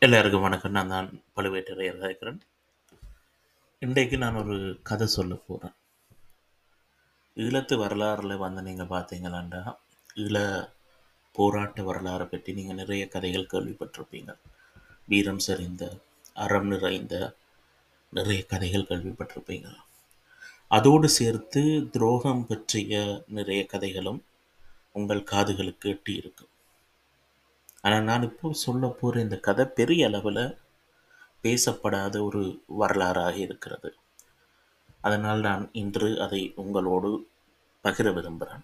எல்லாருக்கும் வணக்கம். நான் தான் பழுவேட்டரையர் கேட்கிறேன். இன்றைக்கு நான் ஒரு கதை சொல்ல போறேன். ஈழத்து வரலாறுல வந்து நீங்க பார்த்தீங்களாண்டா, ஈழ போராட்ட வரலாறை பற்றி நீங்க நிறைய கதைகள் கேள்விப்பட்டிருப்பீங்க. வீரம் செறிந்த, அறம் நிறைந்த நிறைய கதைகள் கேள்விப்பட்டிருப்பீங்க. அதோடு சேர்த்து துரோகம் பற்றிய நிறைய கதைகளும் உங்கள் காதுகளுக்கு எட்டி இருக்கும். ஆனா நான் இப்போ சொல்ல போற இந்த கதை பெரிய அளவுல பேசப்படாத ஒரு வரலாறாக இருக்கிறது. அதனால் நான் இன்று அதை உங்களோடு பகிர விரும்புகிறேன்.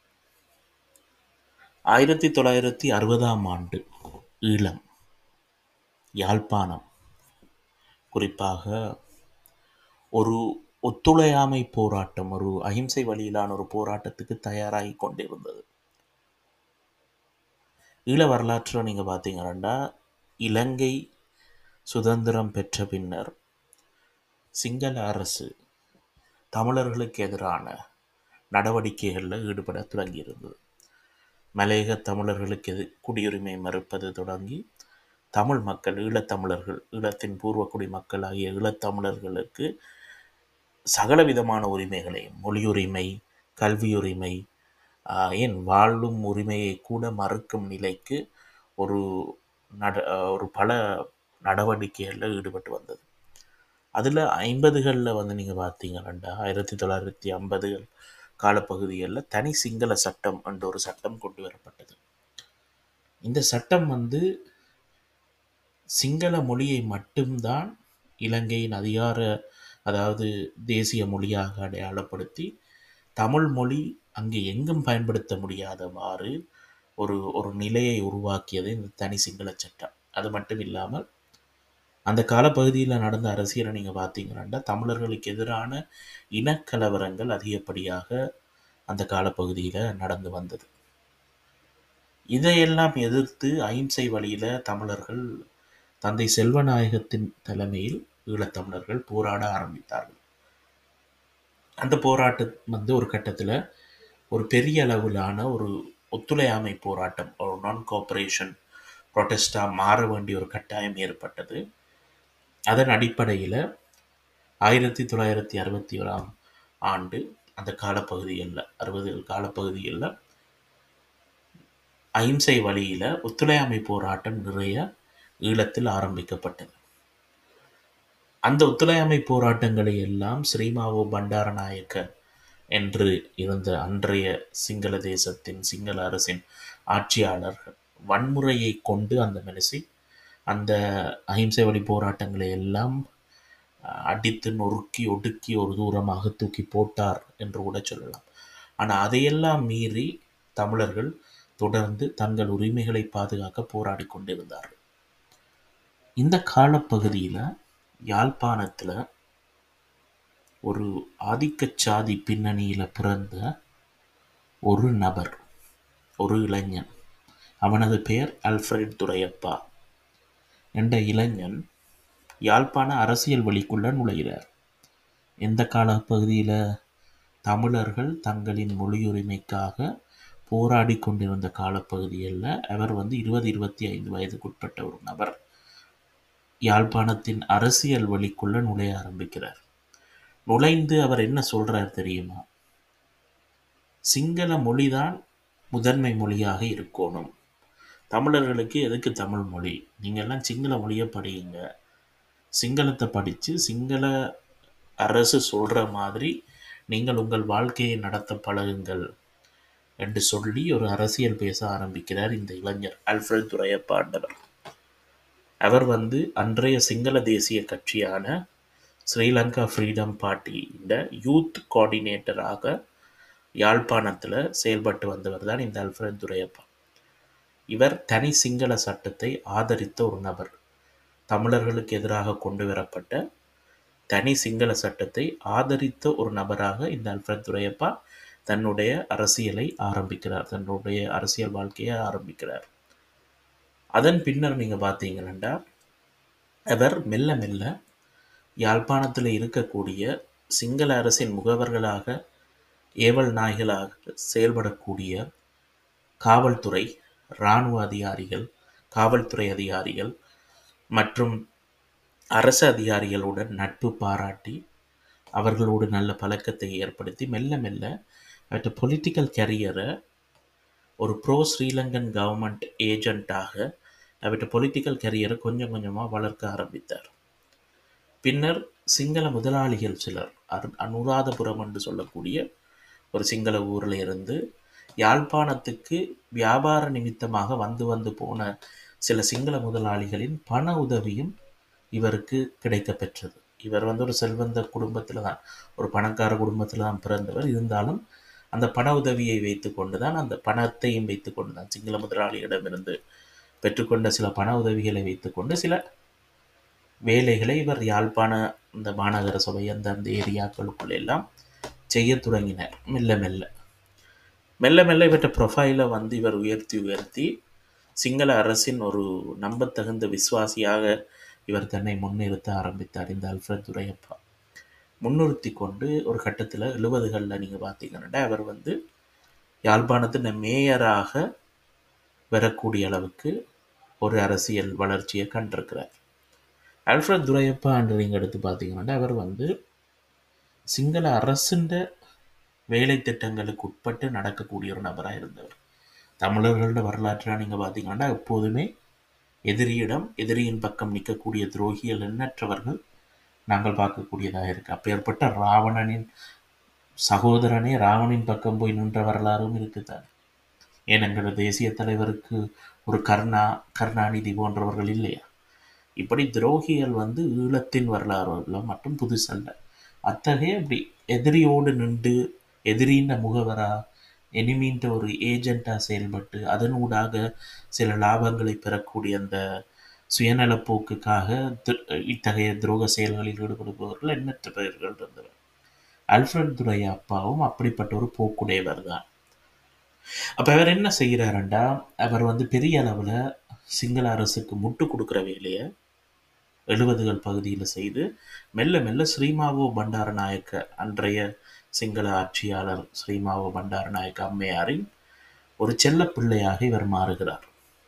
ஆயிரத்தி தொள்ளாயிரத்தி அறுபதாம் ஆண்டு ஈழம் யாழ்ப்பாணம் குறிப்பாக ஒரு ஒத்துழையாமை போராட்டம் ஒரு அகிம்சை வழியிலான ஒரு போராட்டத்துக்கு தயாராகி கொண்டிருந்தது ஈழ வரலாற்றில் நீங்கள் பார்த்தீங்கன்னா இலங்கை சுதந்திரம் பெற்ற பின்னர் சிங்கள அரசு தமிழர்களுக்கு எதிரான நடவடிக்கைகளில் ஈடுபட தொடங்கியிருந்தது மலையக தமிழர்களுக்கு எது குடியுரிமை மறுப்பது தொடங்கி தமிழ் மக்கள் ஈழத்தமிழர்கள் ஈழத்தின் பூர்வக்குடி மக்கள் ஆகிய ஈழத்தமிழர்களுக்கு சகலவிதமான உரிமைகளையும் மொழியுரிமை கல்வியுரிமை ஆஹ், ஏன் வாழும் உரிமையை கூட மறுக்கும் நிலைக்கு ஒரு நட ஒரு பல நடவடிக்கைகளில் ஈடுபட்டு வந்தது அதில் ஐம்பதுகளில் வந்து நீங்கள் பார்த்தீங்கன்னா ஆயிரத்தி தொள்ளாயிரத்தி ஐம்பதுகள் காலப்பகுதிகளில் தனி சிங்கள சட்டம் என்ற ஒரு சட்டம் கொண்டு வரப்பட்டது இந்த சட்டம் வந்து சிங்கள மொழியை மட்டும்தான் இலங்கையின் அதிகார அதாவது தேசிய மொழியாக அடையாளப்படுத்தி தமிழ் மொழி அங்கே எங்கும் பயன்படுத்த முடியாதவாறு ஒரு ஒரு நிலையை உருவாக்கியது இந்த தனி சிங்கள சட்டம் அது மட்டும் இல்லாமல் அந்த காலப்பகுதியில் நடந்த அரசியலை நீங்கள் பார்த்தீங்கன்னா தமிழர்களுக்கு எதிரான இனக்கலவரங்கள் அதிகப்படியாக அந்த காலப்பகுதியில் நடந்து வந்தது இதையெல்லாம் எதிர்த்து அகிம்சை வழியில் தமிழர்கள் தந்தை செல்வநாயகத்தின் தலைமையில் ஈழத்தமிழர்கள் போராட ஆரம்பித்தார்கள் அந்த போராட்டம் வந்து ஒரு கட்டத்தில் ஒரு பெரிய அளவிலான ஒரு ஒத்துழையாமை போராட்டம் ஒரு நான் கோஆபரேஷன் ப்ரொட்டஸ்டாக மாற வேண்டிய ஒரு கட்டாயம் ஏற்பட்டது அதன் அடிப்படையில் ஆயிரத்தி தொள்ளாயிரத்தி அறுபத்தி ஓராம் ஆண்டு அந்த காலப்பகுதிகளில் அறுபது காலப்பகுதிகளில் அகிம்சை வழியில் ஒத்துழையாமை போராட்டம் நிறைய ஈழத்தில் ஆரம்பிக்கப்பட்டது அந்த ஒத்துழையாமை போராட்டங்களை எல்லாம் ஸ்ரீமாவோ பண்டாரநாயக்க என்று இருந்த அன்றைய சிங்கள தேசத்தின் சிங்கள அரசின் ஆட்சியாளர்கள் வன்முறையை கொண்டு அந்த மனுஷி அந்த அகிம்சை வழி போராட்டங்களை எல்லாம் அஹ், அடித்து நொறுக்கி ஒடுக்கி ஒரு தூரமாக தூக்கி போட்டார் என்று கூட சொல்லலாம் ஆனால் அதையெல்லாம் மீறி தமிழர்கள் தொடர்ந்து தங்கள் உரிமைகளை பாதுகாக்க போராடி கொண்டிருந்தார்கள் இந்த காலப்பகுதியில் யாழ்ப்பாணத்தில் ஒரு ஆதிக்கச் சாதி பின்னணியில் பிறந்த ஒரு நபர் ஒரு இளைஞன் அவனது பெயர் அல்ஃபிரட் துரையப்பா என்ற இளைஞன் யாழ்ப்பாண அரசியல் வழிக்குள்ள நுழைகிறார் எந்த காலப்பகுதியில் தமிழர்கள் தங்களின் மொழியுரிமைக்காக போராடி கொண்டிருந்த காலப்பகுதியில் அவர் வந்து இருபது இருபத்தி ஐந்து வயதுக்குட்பட்ட ஒரு நபர் யாழ்ப்பாணத்தின் அரசியல் வழிக்குள்ள நுழைய ஆரம்பிக்கிறார் நுழைந்து அவர் என்ன சொல்றார் தெரியுமா சிங்கள மொழிதான் முதன்மை மொழியாக இருக்கணும் தமிழர்களுக்கு எதுக்கு தமிழ் மொழி நீங்கள்லாம் சிங்கள மொழியை படியுங்க சிங்களத்தை படித்து சிங்கள அரசு சொல்கிற மாதிரி நீங்கள் உங்கள் வாழ்க்கையை நடத்த பழகுங்கள் என்று சொல்லி ஒரு அரசியல் பேச ஆரம்பிக்கிறார் இந்த இளைஞர் அல்ஃபிரட் துரையப்பா ஆண்டவர் அவர் வந்து அன்றைய சிங்கள தேசிய கட்சியான ஸ்ரீலங்கா ஃப்ரீடம் பார்ட்டியின் யூத் கோஆர்டினேட்டராக யாழ்ப்பாணத்தில் செயல்பட்டு வந்தவர் தான் இந்த அல்ஃபிரட் துரையப்பா இவர் தனி சிங்கள சட்டத்தை ஆதரித்த ஒரு நபர் தமிழர்களுக்கு எதிராக கொண்டு வரப்பட்ட தனி சிங்கள சட்டத்தை ஆதரித்த ஒரு நபராக இந்த அல்ஃபிரட் துரையப்பா தன்னுடைய அரசியலை ஆரம்பிக்கிறார் தன்னுடைய அரசியல் வாழ்க்கையை ஆரம்பிக்கிறார் அதன் பின்னர் நீங்கள் பார்த்தீங்கன்னா அவர் மெல்ல மெல்ல யாழ்ப்பாணத்தில் இருக்கக்கூடிய சிங்கள அரசின் முகவர்களாக ஏவல் நாய்களாக செயல்படக்கூடிய காவல்துறை இராணுவ அதிகாரிகள் காவல்துறை அதிகாரிகள் மற்றும் அரசு அதிகாரிகளுடன் நட்பு பாராட்டி அவர்களோடு நல்ல பழக்கத்தை ஏற்படுத்தி மெல்ல மெல்ல அவற்றை பொலிட்டிக்கல் கரியரை ஒரு ப்ரோ ஸ்ரீலங்கன் கவர்மெண்ட் ஏஜெண்ட்டாக அவற்றை பொலிட்டிக்கல் கரியரை கொஞ்சம் கொஞ்சமாக வளர்க்க ஆரம்பித்தார் பின்னர் சிங்கள முதலாளிகள் சிலர் அரு அனுராதபுரம் என்று சொல்லக்கூடிய ஒரு சிங்கள ஊரில் இருந்து யாழ்ப்பாணத்துக்கு வியாபார நிமித்தமாக வந்து வந்து போன சில சிங்கள முதலாளிகளின் பண உதவியும் இவருக்கு கிடைக்கப் பெற்றது இவர் வந்து ஒரு செல்வந்த குடும்பத்தில் தான் ஒரு பணக்கார குடும்பத்தில் தான் பிறந்தவர் இருந்தாலும் அந்த பண உதவியை வைத்துக்கொண்டு தான் அந்த பணத்தையும் வைத்துக்கொண்டு தான் சிங்கள முதலாளியிடமிருந்து பெற்றுக்கொண்ட சில பண உதவிகளை வைத்துக்கொண்டு சில வேலைகளை இவர் யாழ்ப்பாண இந்த மாநகர சபை அந்த அந்த ஏரியாக்களுக்குள்ள எல்லாம் செய்ய தொடங்கினார் மெல்ல மெல்ல மெல்ல மெல்ல இவற்றை ப்ரொஃபைலை வந்து இவர் உயர்த்தி உயர்த்தி சிங்கள அரசின் ஒரு நம்பத்தகுந்த விசுவாசியாக இவர் தன்னை முன்னிறுத்த ஆரம்பித்தார் இந்த அல்ஃபிரத் துரையப்பா முன்னிறுத்தி கொண்டு ஒரு கட்டத்தில் எழுபதுகளில் நீங்கள் பார்த்தீங்கன்னா அவர் வந்து யாழ்ப்பாணத்தின் மேயராக வரக்கூடிய அளவுக்கு ஒரு அரசியல் வளர்ச்சியை கண்டிருக்கிறார் அல்ஃபிரத் துரையப்பா என்று நீங்கள் எடுத்து பார்த்தீங்கன்னா அவர் வந்து சிங்கள அரசுன்ற வேலை திட்டங்களுக்கு உட்பட்டு நடக்கக்கூடிய ஒரு நபராக இருந்தவர் தமிழர்களோட வரலாற்றாக நீங்கள் பார்த்தீங்கன்னா எப்போதுமே எதிரியிடம் எதிரியின் பக்கம் நிற்கக்கூடிய துரோகிகள் எண்ணற்றவர்கள் நாங்கள் பார்க்கக்கூடியதாக இருக்கு அப்பேற்பட்ட ராவணனின் சகோதரனே ராவணின் பக்கம் போய் நின்ற வரலாறும் இருக்குதான் ஏன் எங்களோட தேசிய தலைவருக்கு ஒரு கருணா கருணாநிதி போன்றவர்கள் இல்லையா இப்படி துரோகிகள் வந்து ஈழத்தின் வரலாறுல மட்டும் புதுசல்ல அத்தகைய இப்படி எதிரியோடு நின்று எதிரின்ற முகவரா எனிமீன்ற ஒரு ஏஜெண்ட்டாக செயல்பட்டு அதனூடாக சில லாபங்களை பெறக்கூடிய அந்த சுயநலப்போக்குக்காக தி- இத்தகைய துரோக செயல்களில் ஈடுபடுபவர்கள் எண்ணற்ற பெயர்கள் இருந்தவர் அல்ஃபிரட் துரையா அப்பாவும் அப்படிப்பட்ட ஒரு போக்குடையவர் தான் அப்போ அவர் என்ன செய்கிறாருண்டா அவர் வந்து பெரிய அளவில் சிங்கள அரசுக்கு முட்டு கொடுக்குற வேலையை எழுபதுகள் பகுதியில் செய்து மெல்ல மெல்ல ஸ்ரீமாவோ பண்டாரநாயக்க அன்றைய சிங்கள ஆட்சியாளர் ஸ்ரீமாவோ பண்டாரநாயக்க அம்மையாரின் ஒரு செல்ல பிள்ளையாக இவர் மாறுகிறார்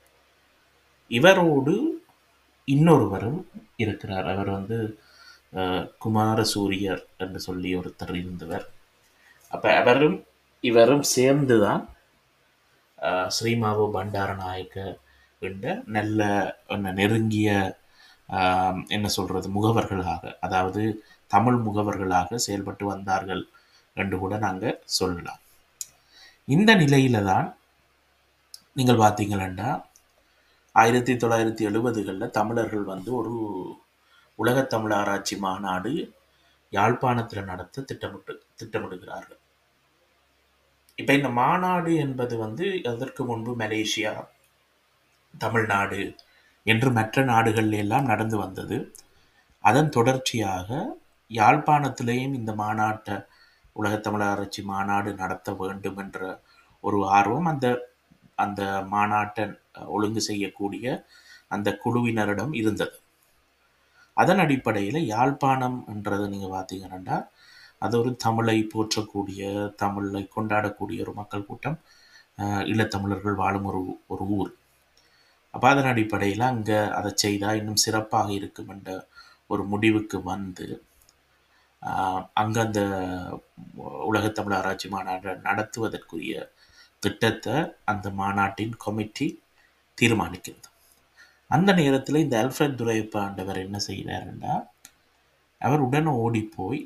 இவரோடு இன்னொருவரும் இருக்கிறார் அவர் வந்து அஹ், குமாரசூரியர் என்று சொல்லி ஒருத்தர் இருந்தவர் அப்போ அவரும் இவரும் சேர்ந்து தான் அஹ், ஸ்ரீமாவோ பண்டாரநாயக்க என்ற நல்ல ஒரு நெருங்கிய ஆஹ், என்ன சொல்றது முகவர்களாக அதாவது தமிழ் முகவர்களாக செயல்பட்டு வந்தார்கள் என்று கூட நாங்கள் சொல்லலாம் இந்த நிலையில தான் நீங்கள் பார்த்தீங்களா ஆயிரத்தி தொள்ளாயிரத்தி எழுபதுகளில் தமிழர்கள் வந்து ஒரு உலகத் தமிழ் ஆராய்ச்சி மாநாடு யாழ்ப்பாணத்தில் நடத்த திட்டமிட்டு திட்டமிடுகிறார்கள் இப்போ இந்த மாநாடு என்பது வந்து அதற்கு முன்பு மலேசியா தமிழ்நாடு என்று மற்ற நாடுகள்ல எல்லாம் நடந்து வந்தது அதன் தொடர்ச்சியாக யாழ்ப்பாணத்திலேயும் இந்த மாநாட்டை உலகத் தமிழ் ஆராய்ச்சி மாநாடு நடத்த வேண்டும் என்ற ஒரு ஆர்வம் அந்த அந்த மாநாட்டை ஒழுங்கு செய்யக்கூடிய அந்த குழுவினரிடம் இருந்தது அதன் அடிப்படையில் யாழ்ப்பாணம் என்றதை நீங்கள் பார்த்தீங்கன்னா அது ஒரு தமிழை போற்றக்கூடிய தமிழை கொண்டாடக்கூடிய ஒரு மக்கள் கூட்டம் அஹ், ஈழத்தமிழர்கள் வாழும் ஒரு ஒரு ஊர் அப்போ அதன் அடிப்படையில் அங்கே அதை செய்தால் இன்னும் சிறப்பாக இருக்கும் என்ற ஒரு முடிவுக்கு வந்து அங்கே அந்த உலகத்தமிழ் ஆராய்ச்சி மாநாட்டை நடத்துவதற்குரிய திட்டத்தை அந்த மாநாட்டின் கமிட்டி தீர்மானிக்கிறது அந்த நேரத்தில் இந்த அல்ஃபிரட் துரையப்பா ஆண்டவர் என்ன செய்கிறாருன்னா அவர் உடனே ஓடிப்போய்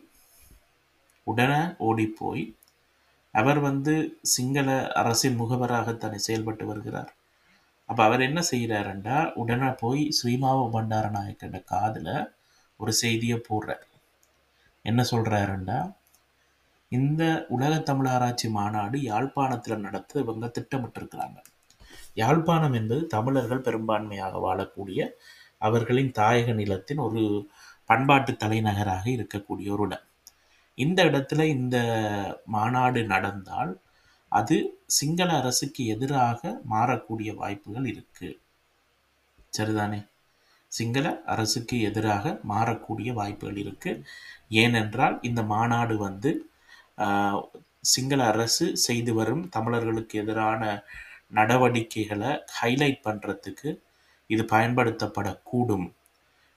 உடனே ஓடிப்போய் அவர் வந்து சிங்கள அரசின் முகவராக தன்னை செயல்பட்டு வருகிறார் அப்போ அவர் என்ன செய்கிறாருண்டா உடனே போய் ஸ்ரீமாவ பண்டாரநாயக்கண்ட காதில் ஒரு செய்தியை போடுறார் என்ன சொல்கிறாருண்டா இந்த உலக தமிழ் ஆராய்ச்சி மாநாடு யாழ்ப்பாணத்தில் நடத்த இவங்க திட்டமிட்டிருக்கிறாங்க யாழ்ப்பாணம் என்பது தமிழர்கள் பெரும்பான்மையாக வாழக்கூடிய அவர்களின் தாயக நிலத்தின் ஒரு பண்பாட்டு தலைநகராக இருக்கக்கூடிய ஒரு இடம் இந்த இடத்துல இந்த மாநாடு நடந்தால் அது சிங்கள அரசுக்கு எதிராக மாறக்கூடிய வாய்ப்புகள் இருக்கு சரிதானே சிங்கள அரசுக்கு எதிராக மாறக்கூடிய வாய்ப்புகள் இருக்கு ஏனென்றால் இந்த மாநாடு வந்து ஆஹ், சிங்கள அரசு செய்து வரும் தமிழர்களுக்கு எதிரான நடவடிக்கைகளை ஹைலைட் பண்ணுறதுக்கு இது பயன்படுத்தப்படக்கூடும்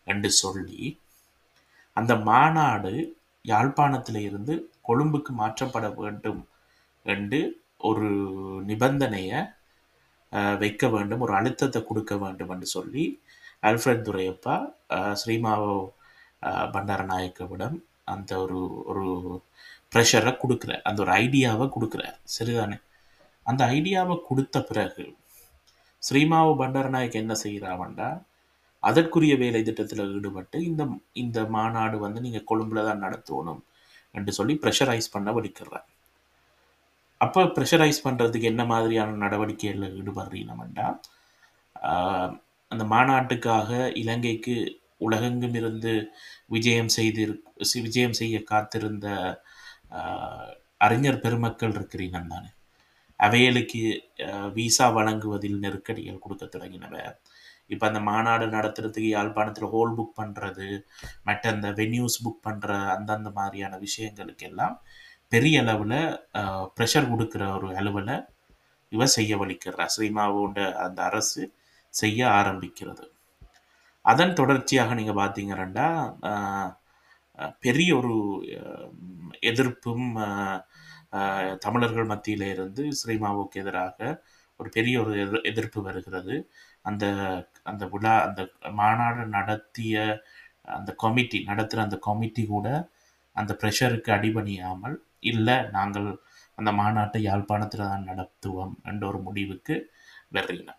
என்று சொல்லி அந்த மாநாடு யாழ்ப்பாணத்தில் இருந்து கொழும்புக்கு மாற்றப்பட வேண்டும் என்று ஒரு நிபந்தனையை அஹ், வைக்க வேண்டும் ஒரு அழுத்தத்தை கொடுக்க வேண்டும் என்று சொல்லி அல்ஃபிரட் துரையப்பா அஹ், ஸ்ரீமாவோ அஹ், பண்டாரநாயக்கவிடம் அந்த ஒரு ஒரு ப்ரெஷரை கொடுக்குற அந்த ஒரு ஐடியாவை கொடுக்குறார் சரிதானே அந்த ஐடியாவை கொடுத்த பிறகு ஸ்ரீமாவு பண்டாரநாயக் என்ன செய்கிறாவண்டா அதற்குரிய வேலை திட்டத்தில் ஈடுபட்டு இந்த இந்த மாநாடு வந்து நீங்கள் கொழும்புல தான் நடத்தணும் என்று சொல்லி ப்ரெஷரைஸ் பண்ண வலிக்கிறார் அப்போ ப்ரெஷரைஸ் பண்ணுறதுக்கு என்ன மாதிரியான நடவடிக்கைகளில் ஈடுபடுறீங்கம்டா ஆஹ், அந்த மாநாட்டுக்காக இலங்கைக்கு உலகெங்கும் இருந்து விஜயம் செய்து விஜயம் செய்ய காத்திருந்த ஆஹ், அறிஞர் பெருமக்கள் இருக்கிறீங்க தானே அவைகளுக்கு அஹ், விசா வழங்குவதில் நெருக்கடிகள் கொடுக்க தொடங்கினவ இப்போ அந்த மாநாடு நடத்துறதுக்கு யாழ்ப்பாணத்தில் ஹோல் புக் பண்ணுறது மற்ற அந்த வென்யூஸ் புக் பண்ணுற அந்தந்த மாதிரியான விஷயங்களுக்கு எல்லாம் பெரிய அளவில் ப்ரெஷர் கொடுக்குற ஒரு அளவில் இவ செய்ய வலிக்கிறா ஸ்ரீமாவோட அந்த அரசு செய்ய ஆரம்பிக்கிறது அதன் தொடர்ச்சியாக நீங்கள் பார்த்தீங்கன்னா ஆஹ், அஹ், பெரிய ஒரு அஹ், எதிர்ப்பும் ஆஹ், ஆஹ், தமிழர்கள் மத்தியில இருந்து ஸ்ரீமாவுக்கு எதிராக ஒரு பெரிய ஒரு எதிர் எதிர்ப்பு வருகிறது அந்த அந்த விழா அந்த மாநாடு நடத்திய அந்த கமிட்டி நடத்துகிற அந்த கமிட்டி கூட அந்த ப்ரெஷருக்கு அடிபணியாமல் இல்லை நாங்கள் அந்த மாநாட்டை யாழ்ப்பாணத்தில் தான் நடத்துவோம் என்ற ஒரு முடிவுக்கு வர்றீங்க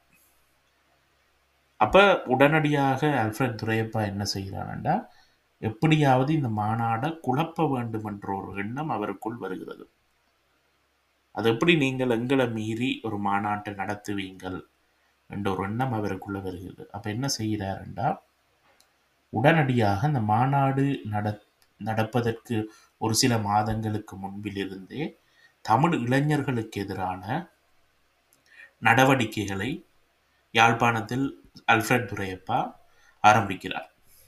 அப்போ உடனடியாக அல்ஃபிரட் துரையப்பா என்ன செய்கிறான்டா எப்படியாவது இந்த மாநாடை குழப்ப வேண்டும் என்ற ஒரு எண்ணம் அவருக்குள் வருகிறது அது எப்படி நீங்கள் எங்களை மீறி ஒரு மாநாட்டை நடத்துவீங்கள் என்ற ஒரு எண்ணம் அவருக்குள்ள வருகிறது அப்போ என்ன செய்கிறாருண்டா உடனடியாக அந்த மாநாடு நட நடப்பதற்கு ஒரு சில மாதங்களுக்கு முன்பிலிருந்தே தமிழ் இளைஞர்களுக்கு எதிரான நடவடிக்கைகளை யாழ்ப்பாணத்தில் அல்ஃபிரட் துரையப்பா ஆரம்பிக்கிறார்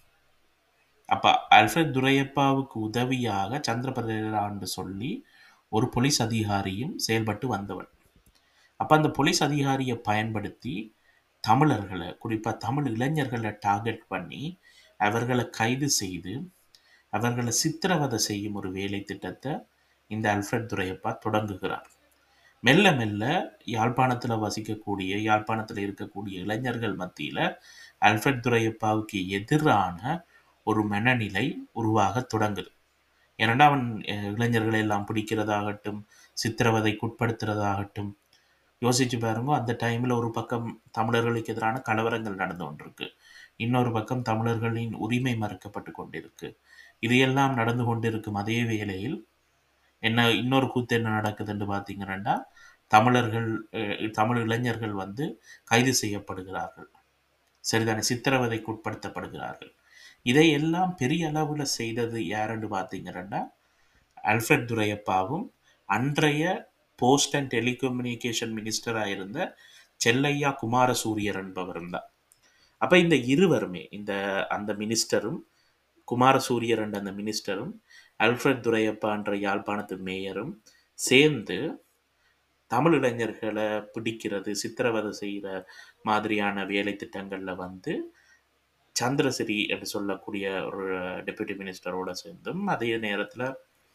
அப்ப அல்ஃபிரட் துரையப்பாவுக்கு உதவியாக சந்திரபிரேரான்னு சொல்லி ஒரு போலீஸ் அதிகாரியும் செயல்பட்டு வந்தவன் அப்ப அந்த போலீஸ் அதிகாரியை பயன்படுத்தி தமிழர்களை குறிப்பா தமிழ் இளைஞர்களை டார்கெட் பண்ணி அவர்களை கைது செய்து அவர்களை சித்திரவதை செய்யும் ஒரு வேலை திட்டத்தை இந்த அல்ஃபிரட் துரையப்பா தொடங்குகிறார் மெல்ல மெல்ல யாழ்ப்பாணத்தில் வசிக்கக்கூடிய யாழ்ப்பாணத்தில் இருக்கக்கூடிய இளைஞர்கள் மத்தியில் அல்ஃபிரட் துரையப்பாவுக்கு எதிரான ஒரு மனநிலை உருவாக தொடங்குது ஏனெண்டா அவன் அஹ், இளைஞர்களை எல்லாம் பிடிக்கிறதாகட்டும் சித்திரவதைக்கு உட்படுத்துறதாகட்டும் யோசிச்சு பாருங்க அந்த டைமில் ஒரு பக்கம் தமிழர்களுக்கு எதிரான கலவரங்கள் நடந்து கொண்டிருக்கு இன்னொரு பக்கம் தமிழர்களின் உரிமை மறுக்கப்பட்டு கொண்டிருக்கு இது எல்லாம் நடந்து கொண்டிருக்கும் அதே வேளையில் என்ன இன்னொரு கூத்து என்ன நடக்குதுன்னு பார்த்தீங்கன்னா தமிழர்கள் அஹ், தமிழ் இளைஞர்கள் வந்து கைது செய்யப்படுகிறார்கள் சரிதானே சித்திரவதைக்கு உட்படுத்தப்படுகிறார்கள் இதையெல்லாம் பெரிய அளவில் செய்தது யாருன்னு பார்த்தீங்கன்னா அல்ஃபிரட் துரையப்பாவும் அன்றைய போஸ்ட் அண்ட் டெலிகம்யூனிகேஷன் மினிஸ்டராக இருந்த செல்லையா குமாரசூரியர் என்பவரும் தான் அப்போ இந்த இருவருமே இந்த அந்த மினிஸ்டரும் குமாரசூரியர் என்ற அந்த மினிஸ்டரும் அல்ஃபிரட் துரையப்பா என்ற யாழ்ப்பாணத்து மேயரும் சேர்ந்து தமிழ் இளைஞர்களை பிடிக்கிறது சித்திரவதை செய்கிற மாதிரியான வேலை திட்டங்களில் வந்து சந்திரசிறி என்று சொல்லக்கூடிய ஒரு டெப்யூட்டி மினிஸ்டரோட சேர்ந்தும் அதே நேரத்தில்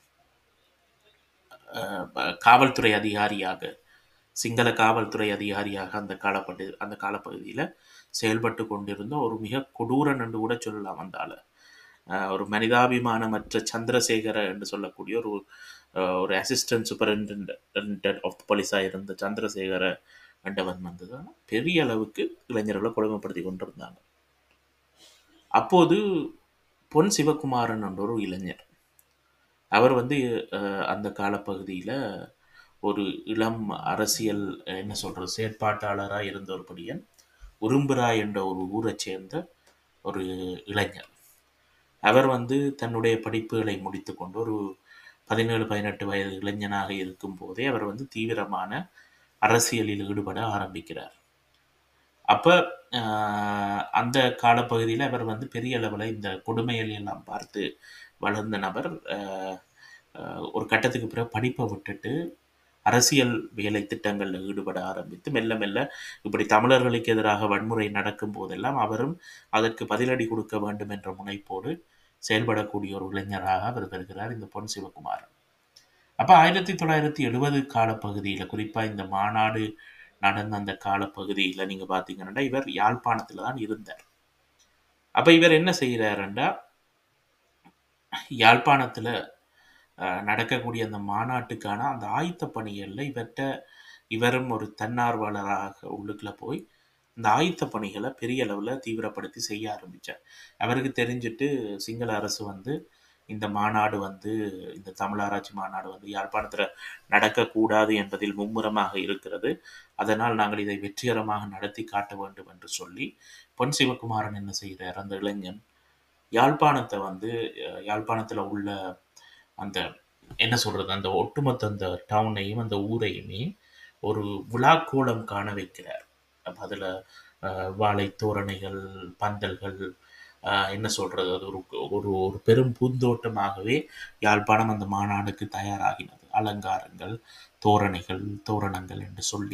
காவல்துறை அதிகாரியாக சிங்கள காவல்துறை அதிகாரியாக அந்த காலப்பட்டு அந்த காலப்பகுதியில் செயல்பட்டு கொண்டிருந்த ஒரு மிக கொடூரன் என்று கூட சொல்லலாம் வந்தால ஒரு மனிதாபிமானமற்ற சந்திரசேகர என்று சொல்லக்கூடிய ஒரு அஹ், ஒரு அசிஸ்டன்ட் சூப்பரிண்டென்டென்ட் ஆஃப் போலீஸாக இருந்த சந்திரசேகர என்றவன் வந்து தான் பெரிய அளவுக்கு இளைஞர்களை கொடுமைப்படுத்தி கொண்டிருந்தாங்க அப்போது பொன் சிவகுமாரன் என்ற ஒரு இளைஞர் அவர் வந்து அஹ், அந்த காலப்பகுதியில் ஒரு இளம் அரசியல் அஹ், என்ன சொல்கிறது செயற்பாட்டாளராக இருந்த ஒரு படியன் உரும்புராய் என்ற ஒரு ஊரைச் சேர்ந்த ஒரு இளைஞர் அவர் வந்து தன்னுடைய படிப்புகளை முடித்துக்கொண்டு ஒரு பதினேழு பதினெட்டு வயது இளைஞனாக இருக்கும் போதே அவர் வந்து தீவிரமான அரசியலில் ஈடுபட ஆரம்பிக்கிறார் அப்போ அந்த காலப்பகுதியில் அவர் வந்து பெரிய அளவில் இந்த கொடுமைகளை எல்லாம் பார்த்து வளர்ந்த நபர் ஆஹ், ஆஹ், ஒரு கட்டத்துக்கு பிறகு படிப்பை விட்டுட்டு அரசியல் வேலை திட்டங்களில் ஈடுபட ஆரம்பித்து மெல்ல மெல்ல இப்படி தமிழர்களுக்கு எதிராக வன்முறை நடக்கும் போதெல்லாம் அவரும் அதற்கு பதிலடி கொடுக்க வேண்டும் என்ற முனைப்போடு செயல்படக்கூடிய ஒரு இளைஞராக அவர் வருகிறார் இந்த பொன் சிவகுமாரன் அப்போ ஆயிரத்தி தொள்ளாயிரத்தி எழுபது காலப்பகுதியில் குறிப்பாக இந்த மாநாடு நடந்த அந்த காலப்பகுதியில் நீங்கள் பார்த்தீங்கன்னா இவர் யாழ்ப்பாணத்தில் தான் இருந்தார் அப்போ இவர் என்ன செய்கிறாருண்டா யாழ்ப்பாணத்தில் நடக்கக்கூடிய அந்த மாநாட்டுக்கான அந்த ஆயத்த பணிகளில் இவர்கிட்ட இவரும் ஒரு தன்னார்வலராக உள்ளுக்குள்ள போய் இந்த ஆயத்த பணிகளை பெரிய அளவில் தீவிரப்படுத்தி செய்ய ஆரம்பித்தார் அவருக்கு தெரிஞ்சுட்டு சிங்கள அரசு வந்து இந்த மாநாடு வந்து இந்த தமிழாராய்ச்சி மாநாடு வந்து யாழ்ப்பாணத்தில் நடக்கக்கூடாது என்பதில் மும்முரமாக இருக்கிறது அதனால் நாங்கள் இதை வெற்றிகரமாக நடத்தி காட்ட வேண்டும் என்று சொல்லி பொன் சிவகுமாரன் என்ன செய்கிறார் அந்த இளைஞன் யாழ்ப்பாணத்தை வந்து அஹ், யாழ்ப்பாணத்தில் உள்ள அந்த என்ன சொல்றது அந்த ஒட்டுமொத்த அந்த டவுனையும் அந்த ஊரையுமே ஒரு விழாக்கோலம் காண வைக்கிறார் அப்போ அதில் வாழை தோரணைகள் பந்தல்கள் ஆஹ், என்ன சொல்றது அது ஒரு ஒரு ஒரு பெரும் பூந்தோட்டமாகவே யாழ்ப்பாணம் அந்த மாநாடுக்கு தயாராகினது அலங்காரங்கள் தோரணைகள் தோரணங்கள் என்று சொல்லி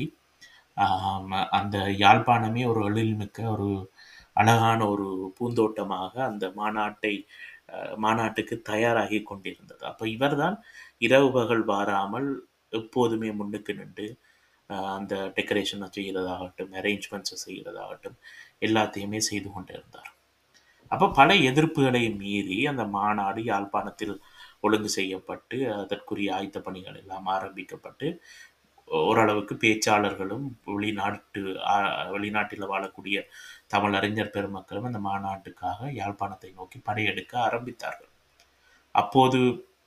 ஆம், அந்த யாழ்ப்பாணமே ஒரு எழில்மிக்க ஒரு அழகான ஒரு பூந்தோட்டமாக அந்த மாநாட்டை அஹ், மாநாட்டுக்கு தயாராகி கொண்டிருந்தது அப்போ இவர்தான் இரவு பகல் வாராமல் எப்போதுமே முன்னுக்கு நின்று அஹ், அந்த டெக்கரேஷனை செய்கிறதாகட்டும் அரேஞ்ச்மெண்ட்ஸை செய்கிறதாகட்டும் எல்லாத்தையுமே செய்து கொண்டிருந்தார் அப்போ பல எதிர்ப்புகளை மீறி அந்த மாநாடு யாழ்ப்பாணத்தில் ஒழுங்கு செய்யப்பட்டு அதற்குரிய ஆயத்த பணிகள் எல்லாம் ஆரம்பிக்கப்பட்டு ஓரளவுக்கு பேச்சாளர்களும் வெளிநாட்டு ஆ- வெளிநாட்டில் வாழக்கூடிய தமிழறிஞர் பெருமக்களும் அந்த மாநாட்டுக்காக யாழ்ப்பாணத்தை நோக்கி படையெடுக்க ஆரம்பித்தார்கள் அப்போது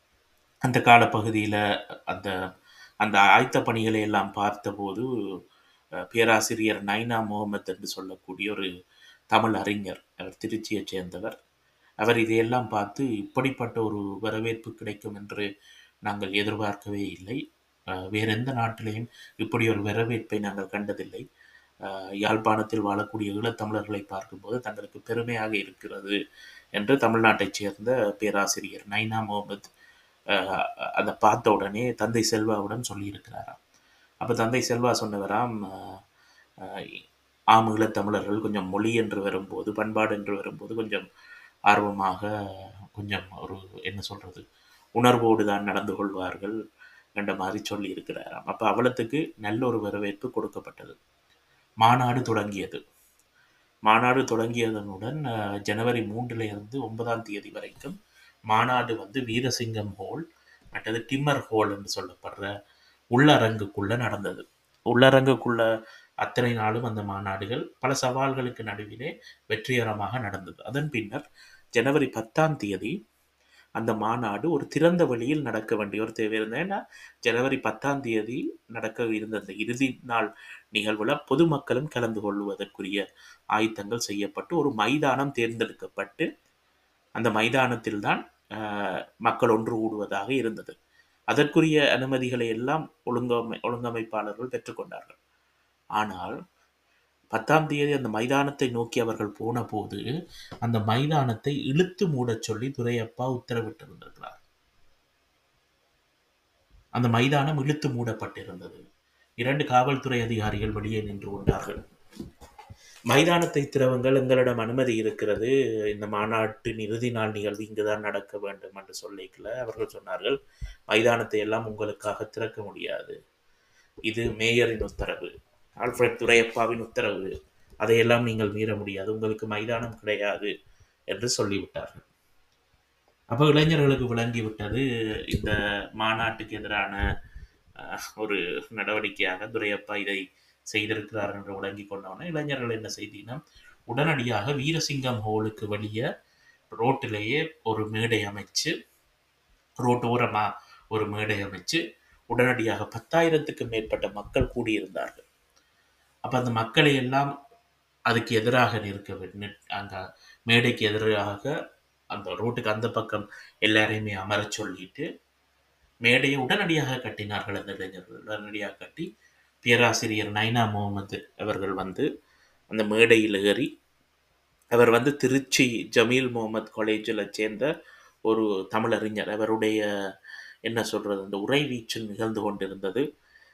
அந்த காலப்பகுதியில் அந்த அந்த ஆயத்த பணிகளை எல்லாம் பார்த்தபோது அஹ், பேராசிரியர் நைனா முகமது என்று சொல்லக்கூடிய ஒரு தமிழ் அறிஞர் அவர் திருச்சியைச் சேர்ந்தவர் அவர் இதையெல்லாம் பார்த்து இப்படிப்பட்ட ஒரு வரவேற்பு கிடைக்கும் என்று நாங்கள் எதிர்பார்க்கவே இல்லை அஹ், வேற எந்த நாட்டிலையும் இப்படி ஒரு வரவேற்பை நாங்கள் கண்டதில்லை அஹ், யாழ்ப்பாணத்தில் வாழக்கூடிய ஈழத்தமிழர்களை பார்க்கும்போது தங்களுக்கு பெருமையாக இருக்கிறது என்று தமிழ்நாட்டைச் சேர்ந்த பேராசிரியர் நைனா முகமது அஹ், அதை பார்த்த உடனே தந்தை செல்வாவிடம் சொல்லியிருக்கிறாராம் அப்போ தந்தை செல்வா சொன்னவராம் அஹ், அஹ், ஆம் ஈழத்தமிழர்கள் கொஞ்சம் மொழி என்று வரும்போது பண்பாடு என்று வரும்போது கொஞ்சம் ஆர்வமாக கொஞ்சம் ஒரு என்ன சொல்றது உணர்வோடு தான் நடந்து கொள்வார்கள் என்ற மாதிரி சொல்லி இருக்கிறாராம் அப்போ அவலத்துக்கு நல்ல ஒரு வரவேற்பு கொடுக்கப்பட்டது மாநாடு தொடங்கியது மாநாடு தொடங்கியதனுடன் அஹ், ஜனவரி மூன்றுல இருந்து ஒன்பதாம் தேதி வரைக்கும் மாநாடு வந்து வீரசிங்கம் ஹோல் மற்றது டிம்மர் ஹோல் என்று சொல்லப்படுற உள்ளரங்குக்குள்ள நடந்தது உள்ளரங்குக்குள்ள அத்தனை நாளும் அந்த மாநாடுகள் பல சவால்களுக்கு நடுவிலே வெற்றிகரமாக நடந்தது அதன் பின்னர் ஜனவரி பத்தாம் தேதி அந்த மாநாடு ஒரு திறந்த வெளியில் நடக்க வேண்டிய ஒரு தேவை இருந்தது ஏன்னா ஜனவரி பத்தாம் தேதி நடக்க இருந்த அந்த இறுதி நாள் நிகழ்வுல பொதுமக்களும் கலந்து கொள்வதற்குரிய ஆயத்தங்கள் செய்யப்பட்டு ஒரு மைதானம் தேர்ந்தெடுக்கப்பட்டு அந்த மைதானத்தில் தான் மக்கள் ஒன்று கூடுவதாக இருந்தது அதற்குரிய அனுமதிகளை எல்லாம் ஒழுங்கமை ஒழுங்கமைப்பாளர்கள் பெற்றுக்கொண்டார்கள் ஆனால் பத்தாம் தேதி அந்த மைதானத்தை நோக்கி அவர்கள் போன போது அந்த மைதானத்தை இழுத்து மூடச் சொல்லி துரையப்பா உத்தரவிட்டிருந்திருக்கிறார் அந்த மைதானம் இழுத்து மூடப்பட்டிருந்தது இரண்டு காவல்துறை அதிகாரிகள் வெளியே நின்று கொண்டார்கள் மைதானத்தை திறவுங்கள் எங்களிடம் அனுமதி இருக்கிறது இந்த மாநாட்டின் இறுதி நாள் நிகழ்வு இங்குதான் நடக்க வேண்டும் என்று சொல்லிக்கல அவர்கள் சொன்னார்கள் மைதானத்தை எல்லாம் உங்களுக்காக திறக்க முடியாது இது மேயரின் உத்தரவு ஆல்ஃபிரட் துரையப்பாவின் உத்தரவு அதையெல்லாம் நீங்கள் மீற முடியாது உங்களுக்கு மைதானம் கிடையாது என்று சொல்லிவிட்டார்கள் அப்போ இளைஞர்களுக்கு விளங்கிவிட்டது இந்த மாநாட்டுக்கு எதிரான அஹ், ஒரு நடவடிக்கையாக துரையப்பா இதை செய்திருக்கிறார் என்று விளங்கி கொண்டவன இளைஞர்கள் என்ன செய்தினா உடனடியாக வீரசிங்கம் ஹோலுக்கு வெளியே ரோட்டிலேயே ஒரு மேடை அமைச்சு ரோட்டோரமா ஒரு மேடை அமைச்சு உடனடியாக பத்தாயிரத்துக்கு மேற்பட்ட மக்கள் கூடியிருந்தார்கள் அப்ப அந்த மக்களை எல்லாம் அதுக்கு எதிராக நிற்க வே- நிற்- அந்த மேடைக்கு எதிராக அந்த ரோட்டுக்கு அந்த பக்கம் எல்லாரையுமே அமரச் சொல்லிட்டு மேடையை உடனடியாக கட்டினார்கள் அந்த இளைஞர்கள் உடனடியாக கட்டி பேராசிரியர் நைனா முகமது அவர்கள் வந்து அந்த மேடையில் ஏறி அவர் வந்து திருச்சி ஜமீல் முகமது காலேஜில் சேர்ந்த ஒரு தமிழறிஞர் அவருடைய என்ன சொல்றது அந்த உரை வீச்சு நிகழ்ந்து கொண்டிருந்தது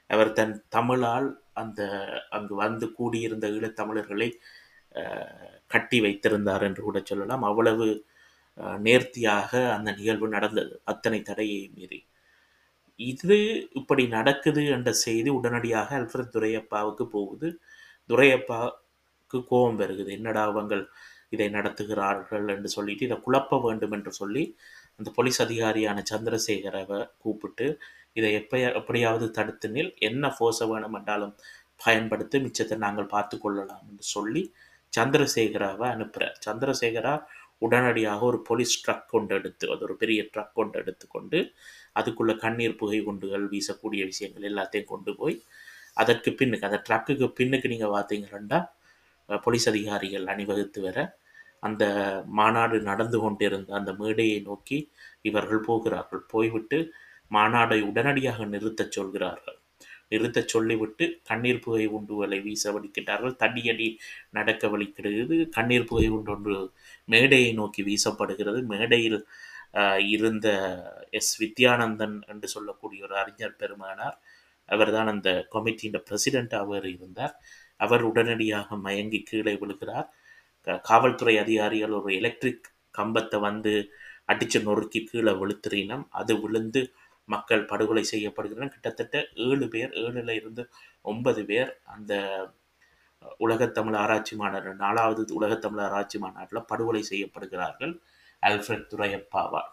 அவர் தன் தமிழால் அந்த அங்கு வந்து கூடியிருந்த ஈழத்தமிழர்களை அஹ், கட்டி வைத்திருந்தார் என்று கூட சொல்லலாம் அவ்வளவு அஹ், நேர்த்தியாக அந்த நிகழ்வு நடந்தது அத்தனை தடையை மீறி இது இப்படி நடக்குது என்ற செய்தி உடனடியாக அல்ஃபிரத் துரையப்பாவுக்கு போகுது துரையப்பாவுக்கு கோபம் வருகுது என்னடா அவங்கள் இதை நடத்துகிறார்கள் என்று சொல்லிட்டு இதை குழப்ப வேண்டும் என்று சொல்லி அந்த போலீஸ் அதிகாரியான சந்திரசேகரவை கூப்பிட்டு இதை எப்ப எப்படியாவது தடுத்து நில் என்ன ஃபோர்ஸை வேணும் என்றாலும் பயன்படுத்தி மிச்சத்தை நாங்கள் பார்த்து கொள்ளலாம் என்று சொல்லி சந்திரசேகராவை அனுப்புகிறார் சந்திரசேகரா உடனடியாக ஒரு போலீஸ் ட்ரக் கொண்டு எடுத்து அது ஒரு பெரிய ட்ரக் கொண்டு எடுத்துக்கொண்டு அதுக்குள்ள கண்ணீர் புகை குண்டுகள் வீசக்கூடிய விஷயங்கள் எல்லாத்தையும் கொண்டு போய் அதற்கு பின்னுக்கு அந்த ட்ரக்குக்கு பின்னுக்கு நீங்கள் பார்த்தீங்கன்னா அஹ், போலீஸ் அதிகாரிகள் அணிவகுத்து வர அந்த மாநாடு நடந்து கொண்டிருந்த அந்த மேடையை நோக்கி இவர்கள் போகிறார்கள் போய்விட்டு மாநாடை உடனடியாக நிறுத்தச் சொல்கிறார்கள் நிறுத்தச் சொல்லிவிட்டு கண்ணீர் புகை உண்டுகளை வீச வலிக்கிறார்கள் தடியடி நடக்க வலிக்கிறது கண்ணீர் புகை உண்டு ஒன்று மேடையை நோக்கி வீசப்படுகிறது மேடையில் ஆஹ், இருந்த எஸ் வித்யானந்தன் என்று சொல்லக்கூடிய ஒரு அறிஞர் பெருமானார் அவர்தான் அந்த கமிட்டியின் பிரசிடென்ட் அவர் இருந்தார் அவர் உடனடியாக மயங்கி கீழே விழுகிறார் க- காவல்துறை அதிகாரிகள் ஒரு எலக்ட்ரிக் கம்பத்தை வந்து அடிச்சு நொறுக்கி கீழே விழுத்துறினம் அது விழுந்து மக்கள் படுகொலை செய்யப்படுகிறார் கிட்டத்தட்ட ஏழு பேர் ஏழுல இருந்து ஒன்பது பேர் அந்த உலகத்தமிழ் ஆராய்ச்சி மாநாடு நாலாவது உலகத்தமிழ் ஆராய்ச்சி மாநாட்டில் படுகொலை செய்யப்படுகிறார்கள் அல்ஃபிரட் துரையப்பாவால்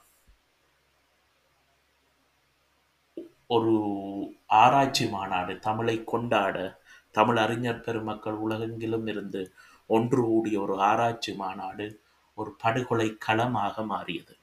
ஒரு ஆராய்ச்சி மாநாடு தமிழை கொண்டாட தமிழ் அறிஞர் பெருமக்கள் உலகெங்கிலும் இருந்து ஒன்று கூடிய ஒரு ஆராய்ச்சி மாநாடு ஒரு படுகொலை களமாக மாறியது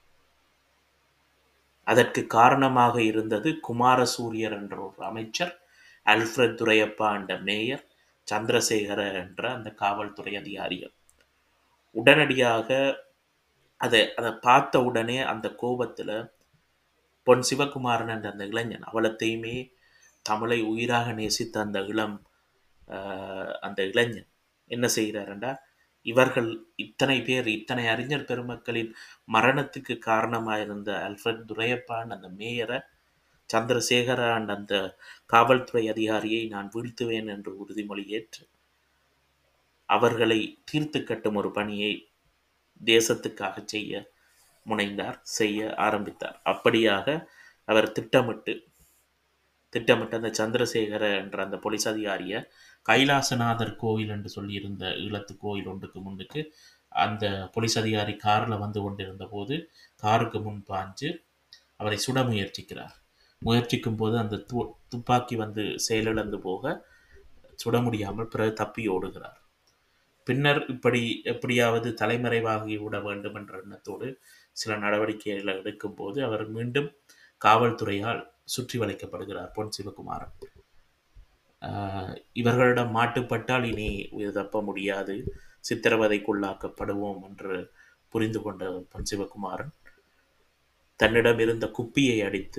அதற்கு காரணமாக இருந்தது குமாரசூரியர் என்ற ஒரு அமைச்சர் அல்ஃபிரட் துரையப்பா என்ற மேயர் சந்திரசேகர என்ற அந்த காவல்துறை அதிகாரிகள் உடனடியாக அதை அதை பார்த்த உடனே அந்த கோபத்துல பொன் சிவகுமாரன் என்ற அந்த இளைஞன் அவலத்தையுமே தமிழை உயிராக நேசித்த அந்த இளம் ஆஹ், அந்த இளைஞன் என்ன செய்கிறாருண்டா இவர்கள் இத்தனை பேர் இத்தனை அறிஞர் பெருமக்களின் மரணத்துக்கு காரணமாயிருந்த அல்ஃபிரட் துரையப்பான் அந்த மேயரை சந்திரசேகரன் அந்த காவல்துறை அதிகாரியை நான் வீழ்த்துவேன் என்று உறுதிமொழி ஏற்று அவர்களை தீர்த்து கட்டும் ஒரு பணியை தேசத்துக்காக செய்ய முனைந்தார் செய்ய ஆரம்பித்தார் அப்படியாக அவர் திட்டமிட்டு திட்டமிட்டு அந்த சந்திரசேகர என்ற அந்த போலீஸ் அதிகாரியை கைலாசநாதர் கோயில் என்று சொல்லியிருந்த ஈழத்து கோயில் ஒன்றுக்கு முன்னுக்கு அந்த போலீஸ் அதிகாரி காரில் வந்து கொண்டிருந்த போது காருக்கு முன் பாஞ்சு அவரை சுட முயற்சிக்கிறார் முயற்சிக்கும் போது அந்த து துப்பாக்கி வந்து செயலிழந்து போக சுட முடியாமல் பிறகு தப்பி ஓடுகிறார் பின்னர் இப்படி எப்படியாவது தலைமறைவாகி விட வேண்டும் என்ற எண்ணத்தோடு சில நடவடிக்கைகளை எடுக்கும்போது அவர் மீண்டும் காவல்துறையால் சுற்றி வளைக்கப்படுகிறார் பொன் சிவகுமாரன் ஆஹ் இவர்களிடம் மாட்டுப்பட்டால் இனி உயிர் தப்ப முடியாது சித்திரவதைக்குள்ளாக்கப்படுவோம் என்று புரிந்து கொண்ட பொன் சிவகுமாரன் தன்னிடம் இருந்த குப்பியை அடித்து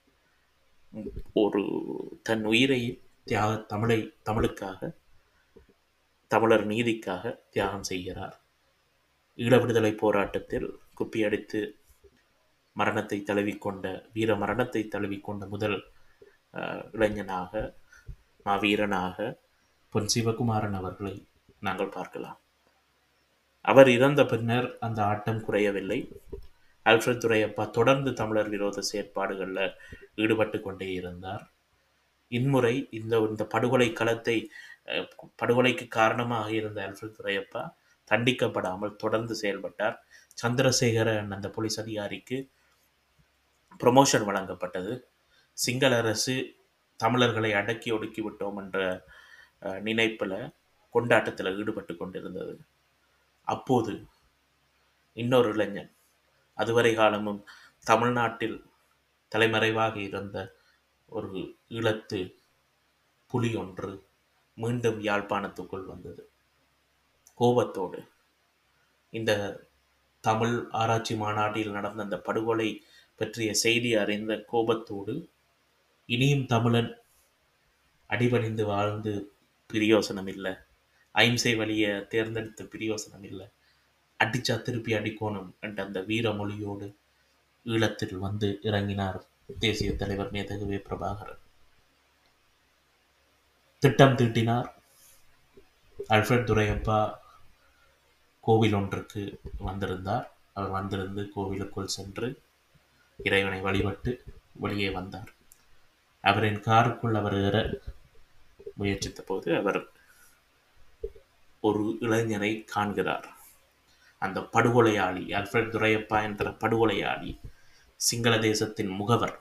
ஒரு தன் உயிரை தியாக தமிழை தமிழுக்காக தமிழர் நீதிக்காக தியாகம் செய்கிறார் ஈழ விடுதலை போராட்டத்தில் குப்பி அடித்து மரணத்தை தழுவிக்கொண்ட வீர மரணத்தை தழுவிக்கொண்ட முதல் அஹ், இளைஞனாக மாவீரனாக பொன் சிவகுமாரன் அவர்களை நாங்கள் பார்க்கலாம் அவர் இறந்த பின்னர் அந்த ஆட்டம் குறையவில்லை அல்ஃபிரட் துரையப்பா தொடர்ந்து தமிழர் விரோத செயற்பாடுகளில் ஈடுபட்டு கொண்டே இருந்தார் இன்முறை இந்த இந்த படுகொலை களத்தை அஹ், படுகொலைக்கு காரணமாக இருந்த அல்ஃபிரட் துரையப்பா தண்டிக்கப்படாமல் தொடர்ந்து செயல்பட்டார் சந்திரசேகரன் அந்த போலீஸ் அதிகாரிக்கு ப்ரொமோஷன் வழங்கப்பட்டது சிங்கள அரசு தமிழர்களை அடக்கி ஒடுக்கி விட்டோம் என்ற அஹ், நினைப்புல கொண்டாட்டத்தில் ஈடுபட்டு கொண்டிருந்தது அப்போது இன்னொரு இளைஞன் அதுவரை காலமும் தமிழ்நாட்டில் தலைமறைவாக இருந்த ஒரு ஈழத்து புலி ஒன்று மீண்டும் யாழ்ப்பாணத்துக்குள் வந்தது கோபத்தோடு இந்த தமிழ் ஆராய்ச்சி மாநாட்டில் நடந்த அந்த படுகொலை பற்றிய செய்தி அறிந்த கோபத்தோடு இனியும் தமிழன் அடிபணிந்து வாழ்ந்து பிரியோசனம் இல்லை அಹಿಂசை வழியை தேர்ந்தெடுத்த பிரியோசனம் இல்லை அடிச்சா திருப்பி அடிக்கோணும் என்ற அந்த வீரமொழியோடு ஈழத்தில் வந்து இறங்கினார் தேசிய தலைவர் மேதகுவே பிரபாகரன் திட்டம் தீட்டினார் அல்ஃபிரட் துரையப்பா கோவில் ஒன்றுக்கு வந்திருந்தார் அவர் வந்திருந்து கோவிலுக்குள் சென்று இறைவனை வழிபட்டு வெளியே வந்தார் அவரின் காருக்குள் அவர் ஏற முயற்சித்த போது அவர் ஒரு இளைஞனை காண்கிறார் அந்த படுகொலையாளி அல்ஃபிரட் துரையப்பா என்ற படுகொலையாளி சிங்கள தேசத்தின் முகவர்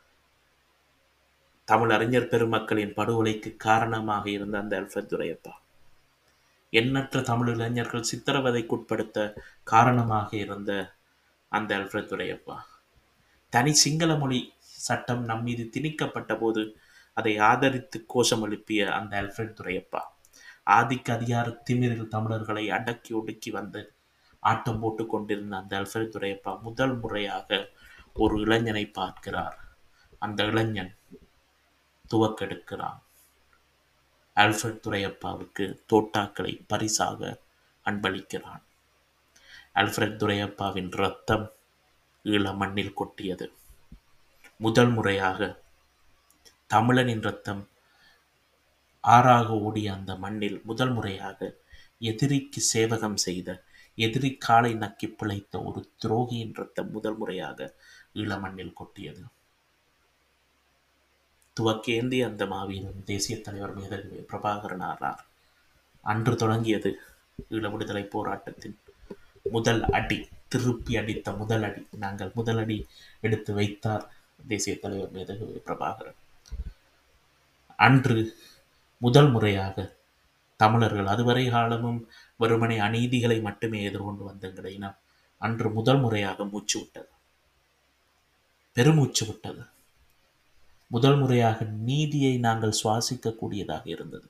தமிழ் அறிஞர் பெருமக்களின் படுகொலைக்கு காரணமாக இருந்த அந்த அல்ஃபிரட் துரையப்பா எண்ணற்ற தமிழ் இளைஞர்கள் சித்திரவதைக்குட்படுத்த காரணமாக இருந்த அந்த அல்ஃபிரட் துரையப்பா தனி சிங்கள மொழி சட்டம் நம் மீது திணிக்கப்பட்ட போது அதை ஆதரித்து கோஷம் எழுப்பிய அந்த அல்ஃபிரட் துரையப்பா ஆதிக்க அதிகார திமிரில் தமிழர்களை அடக்கி ஒடுக்கி வந்து ஆட்டம் போட்டு கொண்டிருந்த அந்த அல்ஃபிரட் துரையப்பா முதல் முறையாக ஒரு இளைஞனை பார்க்கிறார் அந்த இளைஞன் துவக்கெடுக்கிறான் அல்ஃபிரட் துரையப்பாவுக்கு தோட்டாக்களை பரிசாக அன்பளிக்கிறான் அல்ஃபிரட் துரையப்பாவின் ரத்தம் ஈழ மண்ணில் கொட்டியது முதல் முறையாக தமிழனின் ரத்தம் ஆறாக ஓடிய அந்த மண்ணில் முதல் முறையாக எதிரிக்கு சேவகம் செய்த எதிரி காலை நக்கி பிழைத்த ஒரு துரோகியின் ரத்தம் முதல் முறையாக ஈழ மண்ணில் கொட்டியது துவக்கேந்தி அந்த மாவீரன் தேசிய தலைவர் மேதகு பிரபாகரன் ஆனார் அன்று தொடங்கியது ஈழ விடுதலை போராட்டத்தின் முதல் அடி திருப்பி அடித்த முதல் அடி நாங்கள் முதல் அடி எடுத்து வைத்தார் தேசிய தலைவர் மேதகு பிரபாகரன் அன்று முதல் முறையாக தமிழர்கள் அதுவரை காலமும் வெறுமனை அநீதிகளை மட்டுமே எதிர்கொண்டு வந்த இனம் அன்று முதல் முறையாக மூச்சு விட்டது பெருமூச்சு விட்டது முதல் முறையாக நீதியை நாங்கள் சுவாசிக்கக்கூடியதாக இருந்தது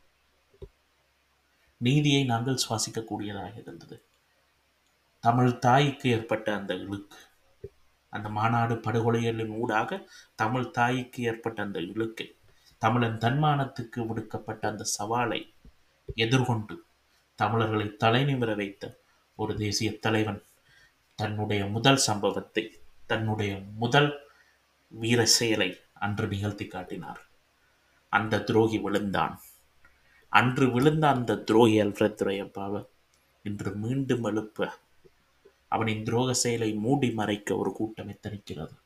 நீதியை நாங்கள் சுவாசிக்கக்கூடியதாக இருந்தது தமிழ் தாய்க்கு ஏற்பட்ட அந்த இழுக்கு அந்த மாநாடு படுகொலைகளின் ஊடாக தமிழ் தாய்க்கு ஏற்பட்ட அந்த இழுக்கை தமிழன் தன்மானத்துக்கு விடுக்கப்பட்ட அந்த சவாலை எதிர்கொண்டு தமிழர்களை தலைநிமிர வைத்த ஒரு தேசிய தலைவன் தன்னுடைய முதல் சம்பவத்தை தன்னுடைய முதல் வீர செயலை அன்று நிகழ்த்தி காட்டினார் அந்த துரோகி விழுந்தான் அன்று விழுந்த அந்த துரோகி அல்ஃபிரத் துரையப்பாவை இன்று மீண்டும் எழுப்ப அவனின் துரோக செயலை மூடி மறைக்க ஒரு கூட்டம் எத்தனிக்கிறது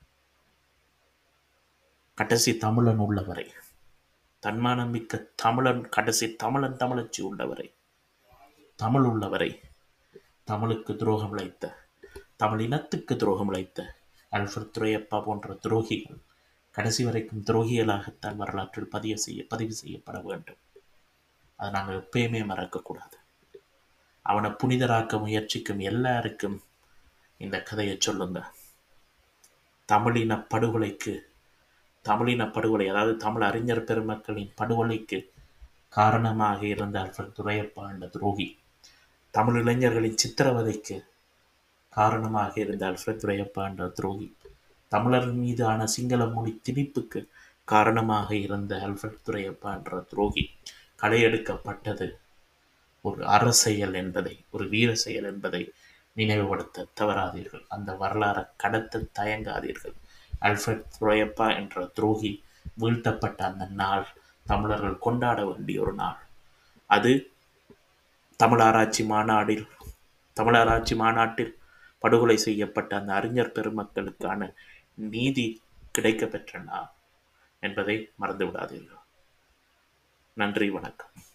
கடைசி தமிழன் உள்ளவரை தன்மானம் மிக்க தமிழன் கடைசி தமிழன் தமிழச்சி உள்ளவரை தமிழ் உள்ளவரை தமிழுக்கு துரோகம் இழைத்த தமிழ் இனத்துக்கு துரோகம் இழைத்த அல்ஃபர் துரையப்பா போன்ற துரோகிகள் கடைசி வரைக்கும் துரோகிகளாகத்தான் வரலாற்றில் பதிவு செய்ய பதிவு செய்யப்பட வேண்டும் அதை நாங்கள் எப்பயுமே மறக்கக்கூடாது அவனை புனிதராக்க முயற்சிக்கும் எல்லாருக்கும் இந்த கதையை சொல்லுங்க தமிழின படுகொலைக்கு தமிழின படுகொலை அதாவது தமிழ் அறிஞர் பெருமக்களின் படுகொலைக்கு காரணமாக இருந்த அல்ஃபர் துரையப்பா என்ற துரோகி தமிழ் இளைஞர்களின் சித்திரவதைக்கு காரணமாக இருந்த அல்ஃபர் துரையப்பா என்ற துரோகி தமிழர் மீதான சிங்கள மொழி திணிப்புக்கு காரணமாக இருந்த அல்ஃபர் துரையப்பா என்ற துரோகி களையெடுக்கப்பட்டது ஒரு அறசெயல் என்பதை ஒரு வீர செயல் என்பதை நினைவுபடுத்த தவறாதீர்கள் அந்த வரலாறை கடத்த தயங்காதீர்கள் அல்ஃபர்ட் துரையப்பா என்ற துரோகி வீழ்த்தப்பட்ட அந்த நாள் தமிழர்கள் கொண்டாட வேண்டிய ஒரு நாள் அது தமிழாராய்ச்சி மாநாடில் தமிழராட்சி மாநாட்டில் படுகொலை செய்யப்பட்ட அந்த அறிஞர் பெருமக்களுக்கான நீதி கிடைக்கப்பெற்ற நாள் என்பதை மறந்து விடாதீர்கள் நன்றி வணக்கம்